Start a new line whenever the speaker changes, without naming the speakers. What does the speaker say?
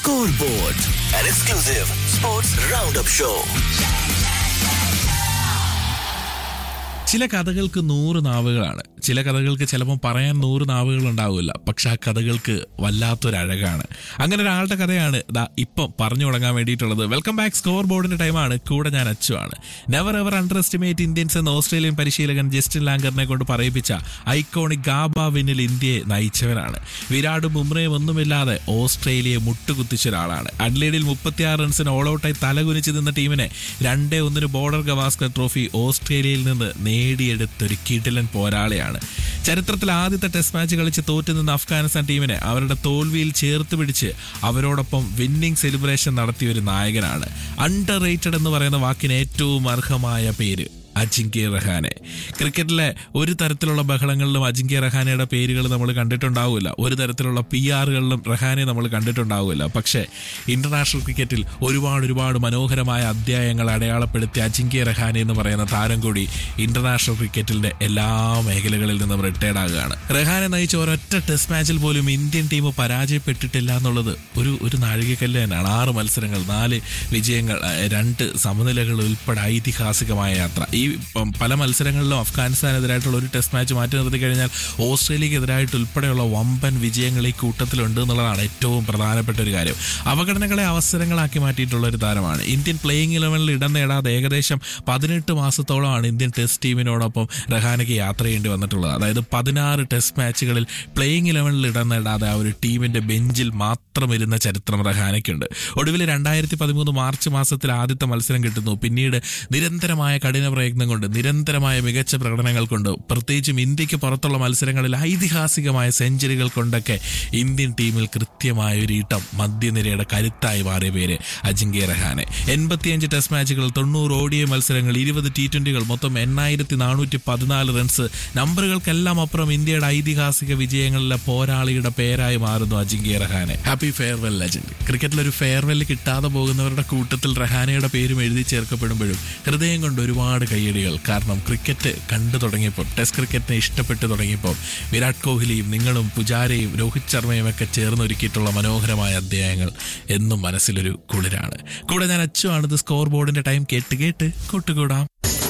Scoreboard, an exclusive sports roundup show.
ചില കഥകൾക്ക് നൂറ് നാവുകളാണ് ചില കഥകൾക്ക് ചിലപ്പോൾ പറയാൻ നൂറ് നാവുകൾ ഉണ്ടാവില്ല പക്ഷെ ആ കഥകൾക്ക് വല്ലാത്തൊരു അഴകാണ് അങ്ങനെ ഒരാളുടെ കഥയാണ് ദാ ഇപ്പം പറഞ്ഞു തുടങ്ങാൻ വേണ്ടിയിട്ടുള്ളത് വെൽക്കം ബാക്ക് സ്കോർ ബോർഡിന്റെ ടൈമാണ് കൂടെ ഞാൻ അച്ചുവാണ് never ever underestimate Indians എന്ന ഓസ്ട്രേലിയൻ പരിശീലകൻ ജസ്റ്റിൻ ലാങ്കറിനെ കൊണ്ട് പറയിപ്പിച്ച ഐക്കോണിക് ഗാബ വിന്നിൽ ഇന്ത്യയെ നയിച്ചവരാണ് വിരാടും ബുംറയും ഒന്നുമില്ലാതെ ഓസ്ട്രേലിയയെ മുട്ടുകുത്തിച്ച ഒരാളാണ് അഡ്ലേഡിൽ മുപ്പത്തിയാറ് റൺസിന് ഓൾ ഔട്ടായി തലകുനിച്ച് നിന്ന ടീമിനെ രണ്ടേ ഒന്നിന് ബോർഡർ ഗവാസ്കർ ട്രോഫി ഓസ്ട്രേലിയയിൽ നിന്ന് നേടിയെടുത്തൊരു കിടിലൻ പോരാളിയാണ് ചരിത്രത്തിൽ ആദ്യത്തെ ടെസ്റ്റ് മാച്ച് കളിച്ച് തോറ്റു നിന്ന അഫ്ഗാനിസ്ഥാൻ ടീമിനെ അവരുടെ തോൽവിയിൽ ചേർത്ത് പിടിച്ച് അവരോടൊപ്പം വിന്നിംഗ് സെലിബ്രേഷൻ നടത്തിയ ഒരു നായകനാണ് അണ്ടർ റേറ്റഡ് എന്ന് പറയുന്ന വാക്കിന് ഏറ്റവും അർഹമായ പേര് അജിങ്ക്യ റഹാനെ ക്രിക്കറ്റിലെ ഒരു തരത്തിലുള്ള ബഹളങ്ങളിലും അജിങ്ക്യ റഹാനയുടെ പേരുകൾ നമ്മൾ കണ്ടിട്ടുണ്ടാവില്ല ഒരു തരത്തിലുള്ള പി ആറുകളിലും റഹാനെ നമ്മൾ കണ്ടിട്ടുണ്ടാവില്ല പക്ഷേ ഇന്റർനാഷണൽ ക്രിക്കറ്റിൽ ഒരുപാട് ഒരുപാട് മനോഹരമായ അധ്യായങ്ങൾ അടയാളപ്പെടുത്തിയ അജിങ്ക്യ റഹാനെ എന്ന് പറയുന്ന താരം കൂടി ഇന്റർനാഷണൽ ക്രിക്കറ്റിന്റെ എല്ലാ മേഖലകളിൽ നിന്നും റിട്ടയർഡ് ആകുകയാണ് റഹാനെ നയിച്ച ഒരൊറ്റ ടെസ്റ്റ് മാച്ചിൽ പോലും ഇന്ത്യൻ ടീം പരാജയപ്പെട്ടിട്ടില്ല എന്നുള്ളത് ഒരു ഒരു നാഴികക്കല്ല് തന്നെയാണ് ആറ് മത്സരങ്ങൾ നാല് വിജയങ്ങൾ അഹ് രണ്ട് സമനിലകൾ ഉൾപ്പെടെ ഐതിഹാസികമായ യാത്ര ഈ പ- പല മത്സരങ്ങളിലും അഫ്ഗാനിസ്ഥാനെതിരായിട്ടുള്ള ഒരു ടെസ്റ്റ് മാച്ച് മാറ്റി നിർത്തി കഴിഞ്ഞാൽ ഓസ്ട്രേലിയക്കെതിരായിട്ട് ഉൾപ്പെടെയുള്ള വമ്പൻ വിജയങ്ങൾ ഈ കൂട്ടത്തിലുണ്ട് എന്നുള്ളതാണ് ഏറ്റവും പ്രധാനപ്പെട്ട ഒരു കാര്യം അവഗണനകളെ അവസരങ്ങളാക്കി മാറ്റിയിട്ടുള്ള ഒരു താരമാണ് ഇന്ത്യൻ പ്ലേയിങ് ഇലവനിൽ ഇടം നേടാതെ ഏകദേശം പതിനെട്ട് മാസത്തോളമാണ് ഇന്ത്യൻ ടെസ്റ്റ് ടീമിനോടൊപ്പം റഹാനയ്ക്ക് യാത്ര ചെയ്യേണ്ടി വന്നിട്ടുള്ളത് അതായത് പതിനാറ് ടെസ്റ്റ് മാച്ചുകളിൽ പ്ലേയിങ് ഇലവനിൽ ഇടം നേടാതെ ആ ഒരു ടീമിന്റെ ബെഞ്ചിൽ മാത്രം ഇരുന്ന ചരിത്രം റഹാനയ്ക്കുണ്ട് ഒടുവിൽ രണ്ടായിരത്തി പതിമൂന്ന് മാർച്ച് മാസത്തിൽ ആദ്യത്തെ മത്സരം കിട്ടുന്നു പിന്നീട് നിരന്തരമായ കഠിന പ്രയത്നം കൊണ്ട് നിരന്തരമായ മികച്ച പ്രകടനങ്ങൾ കൊണ്ട് പ്രത്യേകിച്ചും ഇന്ത്യക്ക് പുറത്തുള്ള മത്സരങ്ങളിൽ ഐതിഹാസികമായ സെഞ്ചുറികൾ കൊണ്ടൊക്കെ ഇന്ത്യൻ ടീമിൽ കൃത്യമായ ഒരു ഈട്ടം മധ്യനിരയുടെ കരുത്തായി മാറിയ പേര് അജിങ്ക്യ റഹാനെ എൺപത്തിയഞ്ച് ടെസ്റ്റ് മാച്ചുകൾ തൊണ്ണൂറ് ഓഡിയ മത്സരങ്ങൾ ഇരുപത് ടി ട്വന്റികൾ മൊത്തം എണ്ണായിരത്തി നാനൂറ്റി പതിനാല് റൺസ് നമ്പറുകൾക്കെല്ലാം അപ്പുറം ഇന്ത്യയുടെ ഐതിഹാസിക വിജയങ്ങളിലെ പോരാളിയുടെ പേരായി മാറുന്നു Ajinkya Rahane happy farewell legend ക്രിക്കറ്റിൽ ഒരു ഫെയർവെൽ കിട്ടാതെ പോകുന്നവരുടെ കൂട്ടത്തിൽ റഹാനയുടെ പേരും എഴുതി ചേർക്കപ്പെടുമ്പോഴും ഹൃദയം കൊണ്ട് ഒരുപാട് കയ്യടികൾ കാരണം ക്രിക്കറ്റ് കണ്ടു തുടങ്ങിയപ്പോൾ ടെസ്റ്റ് ക്രിക്കറ്റിനെ ഇഷ്ടപ്പെട്ടു തുടങ്ങിയപ്പോൾ വിരാട് കോഹ്ലിയും നിങ്ങളും പുജാരയും രോഹിത് ശർമ്മയും ഒക്കെ ചേർന്നൊരുക്കിയിട്ടുള്ള മനോഹരമായ അധ്യായങ്ങൾ എന്നും മനസ്സിലൊരു കുളിരാണ് കൂടെ ഞാൻ അച്ചുവാണിത് സ്കോർ ബോർഡിന്റെ ടൈം കേട്ട് കേട്ട് കൂട്ടുകൂടാം